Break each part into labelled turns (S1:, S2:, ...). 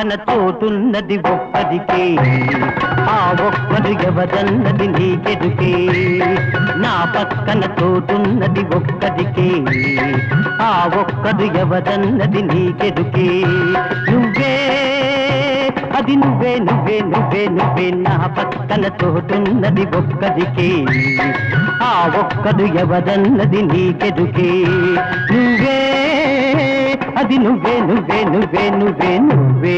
S1: పక్కన తోటున్నది ఒక్కదికే ఆ ఒక్కరు ఎవరన్నది నీకెదుకే నా పక్కన తోటున్నది ఒక్కదికే ఆ ఒక్కరు ఎవరన్నది నీకెదుకే నువ్వే అది నువ్వే నువ్వే నువ్వే నువ్వే నా పక్కన తోటున్నది ఒక్కదికే ఆ ఒక్కడు ఎవరన్నది నీకెదుకే నువ్వే అది నువ్వే నువ్వే నువ్వే నువ్వే నువ్వే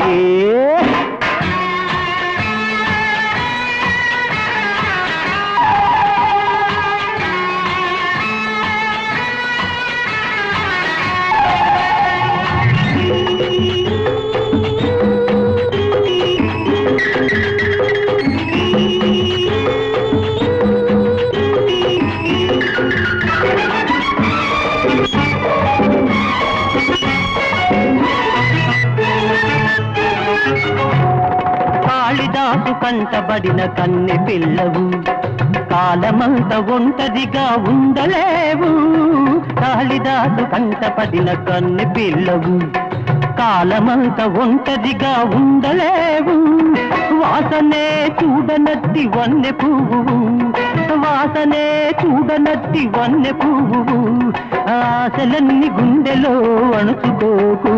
S1: కాళిదాసు కంటబడిన కన్నె పిల్లవు కాలమంత ఒంటరిగా ఉండలేవు కాళిదాసు కంటపడిన కన్నె పిల్లవు కాలమంత ఒంటరిగా ఉండలేవు వాసనే చూడనట్టి వన్నె పువ్వు వాసనే చూడనట్టి వన్నె పువ్వు ఆశలన్నీ గుండెలో అణుచుకోకు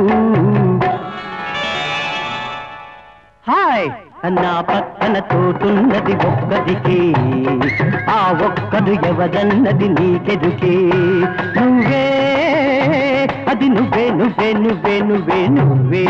S1: హాయ్ నా పక్కన తోటున్నది ఒక్కదికి ఆ ఒక్కడు ఎవరన్నది నీకెదుకే నువ్వే అది నువ్వే నువ్వే నువ్వే నువ్వే నువ్వే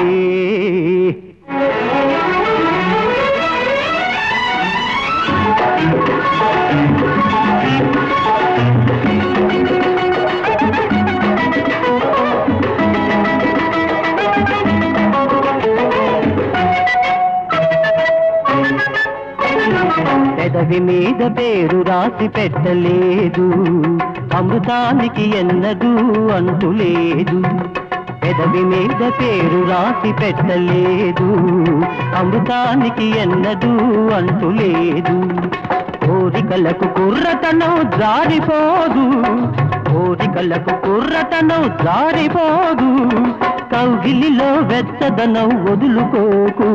S1: పెదవి మీద పేరు రాసి పెట్టలేదు అమృతానికి ఎన్నదూ అంటులేదు పెదవి మీద పేరు రాసి పెట్టలేదు అమృతానికి ఎన్నదూ అంటులేదు కోరికలకు కుర్రతనం జారిపోదు కోరికలకు కుర్రతనం జారిపోదు కౌగిలిలో వెచ్చదనం వదులుకోకు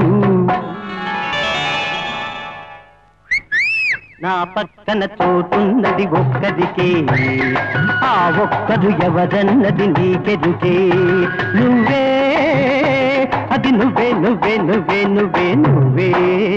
S1: నా పక్కన చోటున్నది ఒక్కదికే ఆ ఒక్కరు ఎవరన్నది నీకెదుకే నువ్వే అది నువ్వే నువ్వే నువ్వే నువ్వే నువ్వే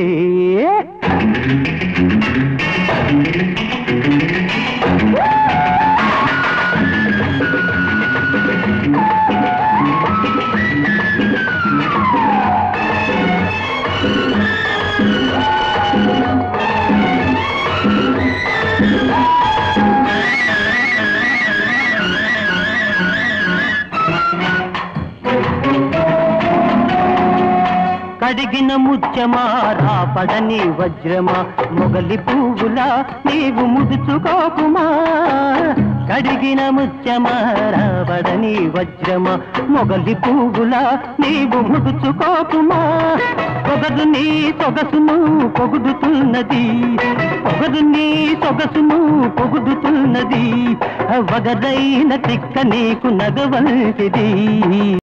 S1: కడిగిన ముత్యమా రాపడని వజ్రమా మొగలి పువ్వులా నీవు ముదుచుకోకుమా కడిగిన ముత్యమా రాపడని వజ్రమా మొగలి పువ్వులా నీవు ముదుచుకోకుమా పొగదు నీ సొగసును పొగుడుతున్నది పొగదు నీ సొగసును పొగుడుతున్నది వగదైన తిక్క నీకు నగవంటిది